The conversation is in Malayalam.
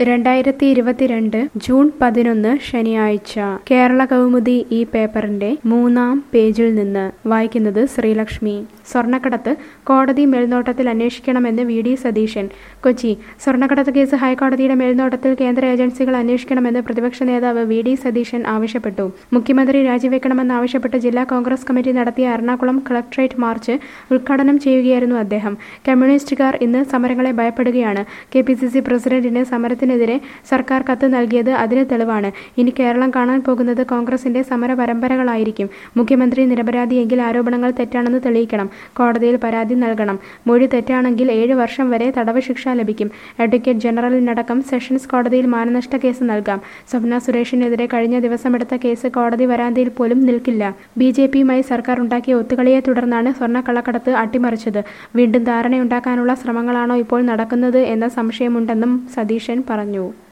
രണ്ടായിരത്തി ഇരുപത്തിരണ്ട് ജൂൺ പതിനൊന്ന് ശനിയാഴ്ച കേരള കൗമുദി ഈ പേപ്പറിന്റെ മൂന്നാം പേജിൽ നിന്ന് വായിക്കുന്നത് ശ്രീലക്ഷ്മി സ്വർണ്ണക്കടത്ത് കോടതി മേൽനോട്ടത്തിൽ അന്വേഷിക്കണമെന്ന് വി ഡി സതീശൻ കൊച്ചി സ്വർണ്ണക്കടത്ത് കേസ് ഹൈക്കോടതിയുടെ മേൽനോട്ടത്തിൽ കേന്ദ്ര ഏജൻസികൾ അന്വേഷിക്കണമെന്ന് പ്രതിപക്ഷ നേതാവ് വി ഡി സതീശൻ ആവശ്യപ്പെട്ടു മുഖ്യമന്ത്രി രാജിവെക്കണമെന്നാവശ്യപ്പെട്ട് ജില്ലാ കോൺഗ്രസ് കമ്മിറ്റി നടത്തിയ എറണാകുളം കളക്ട്രേറ്റ് മാർച്ച് ഉദ്ഘാടനം ചെയ്യുകയായിരുന്നു അദ്ദേഹം കമ്മ്യൂണിസ്റ്റുകാർ ഇന്ന് സമരങ്ങളെ ഭയപ്പെടുകയാണ് കെ പി സി സി പ്രസിഡന്റിന് സമരത്തിനെതിരെ സർക്കാർ കത്ത് നൽകിയത് അതിന് തെളിവാണ് ഇനി കേരളം കാണാൻ പോകുന്നത് കോൺഗ്രസിന്റെ സമര പരമ്പരകളായിരിക്കും മുഖ്യമന്ത്രി നിരപരാധിയെങ്കിൽ ആരോപണങ്ങൾ തെറ്റാണെന്ന് തെളിയിക്കണം കോടതിയിൽ പരാതി നൽകണം മൊഴി തെറ്റാണെങ്കിൽ ഏഴ് വർഷം വരെ തടവ് ശിക്ഷ ലഭിക്കും അഡ്വക്കേറ്റ് ജനറലിനടക്കം സെഷൻസ് കോടതിയിൽ മാനനഷ്ട കേസ് നൽകാം സ്വപ്ന സുരേഷിനെതിരെ കഴിഞ്ഞ ദിവസമെടുത്ത കേസ് കോടതി വരാന്തയിൽ പോലും നിൽക്കില്ല ബി ജെ പിയുമായി സർക്കാർ ഉണ്ടാക്കിയ ഒത്തുകളിയെ തുടർന്നാണ് സ്വർണ്ണക്കള്ളക്കടത്ത് അട്ടിമറിച്ചത് വീണ്ടും ധാരണയുണ്ടാക്കാനുള്ള ശ്രമങ്ങളാണോ ഇപ്പോൾ നടക്കുന്നത് എന്ന സംശയമുണ്ടെന്നും സതീശൻ പറഞ്ഞു